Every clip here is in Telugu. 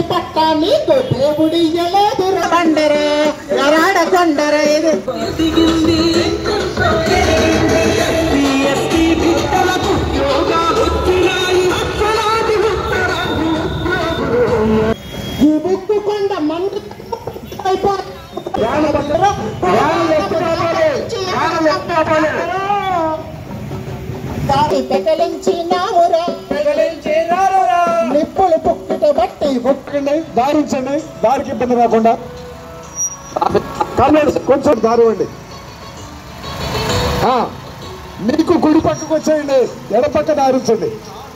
పట్ట నీకు దేవుడు ఇయ్యలేదు కొండరే ఎరాడ కొండరే ఇది ఈ ముక్కు కొండ మండు పెట్టలించినావురా నిప్పులు పుక్కుట బట్టి ఒక్కండి దారించండి దారికి ఇబ్బంది రాకుండా కామ్రేడ్స్ కొంచెం దారి ఇవ్వండి ఆ, మీకు కుడి పక్కకు వచ్చేయండి ఎడపక్క దారించండి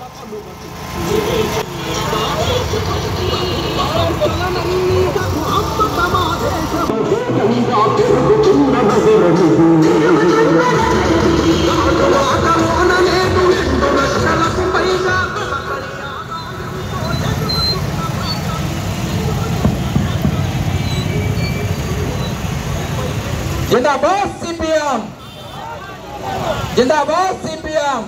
జిందాబాద్ సిపిఎం జిందాబాద్ సిపిఎం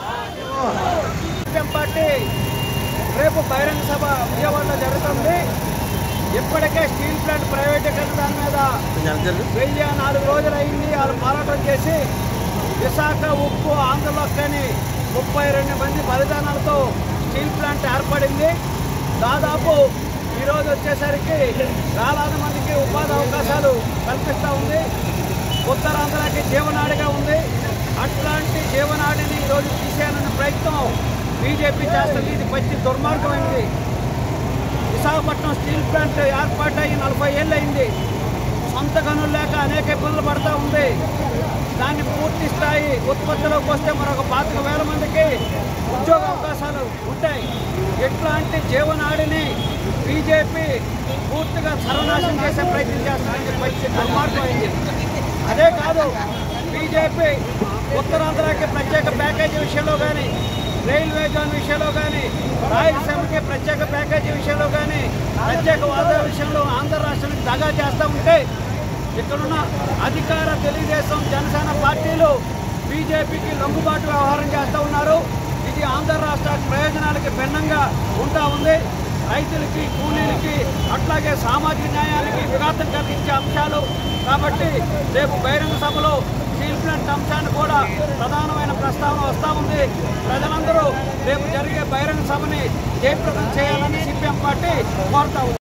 సిపిఎం పార్టీ రేపు బహిరంగ సభ విజయవాడలో జరుగుతుంది ఇప్పటికే స్టీల్ ప్లాంట్ ప్రైవేటీకరణ దాని మీద వెయ్యి నాలుగు రోజులు అయింది వాళ్ళు పోరాటం చేసి విశాఖ ఉప్పు ఆంధ్రలోకని ముప్పై రెండు మంది బలిదానాలతో స్టీల్ ప్లాంట్ ఏర్పడింది దాదాపు ఈరోజు వచ్చేసరికి వేలాది మందికి ఉపాధి అవకాశాలు కల్పిస్తూ ఉంది ఉత్తరాంధ్రకి జీవనాడిగా ఉంది అట్లాంటి జీవనాడిని ఈరోజు తీసేయాలన్న ప్రయత్నం బీజేపీ చేస్తుంది ఇది పచ్చి దుర్మార్గమైనది విశాఖపట్నం స్టీల్ ప్లాంట్ ఏర్పాటై నలభై ఏళ్ళు అయింది సొంత గనులు లేక అనేక ఇబ్బందులు పడుతూ ఉంది దాన్ని పూర్తి స్థాయి ఉత్పత్తిలోకి వస్తే మరొక పాతిక వేల మందికి ఉద్యోగ అవకాశాలు ఉంటాయి ఇట్లాంటి జీవనాడిని బీజేపీ పూర్తిగా సర్వనాశనం చేసే ప్రయత్నం చేస్తుందని పచ్చి దుర్మార్గం అయింది అదే కాదు బీజేపీ ఉత్తరాంధ్రకి ప్రత్యేక ప్యాకేజీ విషయంలో కానీ రైల్వే జోన్ విషయంలో కానీ రాయలసీమకి ప్రత్యేక ప్యాకేజీ విషయంలో కానీ ప్రత్యేక వాదా విషయంలో ఆంధ్ర రాష్ట్రానికి దగా చేస్తూ ఉంటే ఇక్కడున్న అధికార తెలుగుదేశం జనసేన పార్టీలు బీజేపీకి లొంగుబాటు వ్యవహారం చేస్తూ ఉన్నారు ఇది ఆంధ్ర రాష్ట్ర ప్రయోజనాలకి భిన్నంగా ఉంటా ఉంది రైతులకి కూలీలకి అట్లాగే సామాజిక న్యాయానికి విఘాతం కలిగించే అంశాలు కాబట్టి రేపు బహిరంగ సభలో స్టీల్ ప్లాంట్ అంశాన్ని కూడా ప్రధానమైన ప్రస్తావన వస్తూ ఉంది ప్రజలందరూ రేపు జరిగే బహిరంగ సభని జయప్రదం చేయాలని సిపిఎం పార్టీ కోరుతా ఉంది